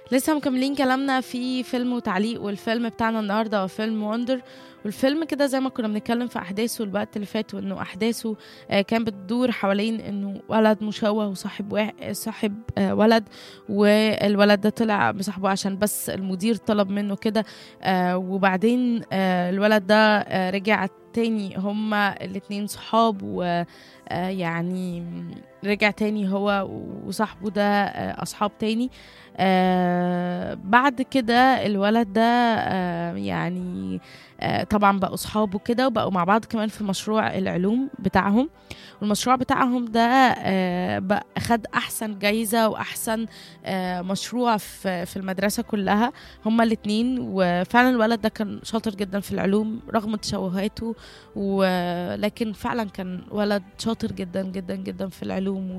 لسه مكملين كلامنا في فيلم وتعليق والفيلم بتاعنا النهارده هو فيلم وندر والفيلم كده زي ما كنا بنتكلم في احداثه الوقت اللي فات وانه احداثه آه، كان بتدور حوالين انه ولد مشوه وصاحب واحد صاحب آه، ولد والولد ده طلع بصاحبه عشان بس المدير طلب منه كده آه، وبعدين آه، الولد ده آه، رجع تاني هما الاتنين صحاب ويعني رجع تاني هو وصاحبه ده آه، اصحاب تاني آه بعد كده الولد ده آه يعني آه طبعا بقوا صحابه كده وبقوا مع بعض كمان في مشروع العلوم بتاعهم والمشروع بتاعهم ده آه بقى خد احسن جايزه واحسن آه مشروع في في المدرسه كلها هما الاتنين وفعلا الولد ده كان شاطر جدا في العلوم رغم تشوهاته ولكن فعلا كان ولد شاطر جدا جدا جدا في العلوم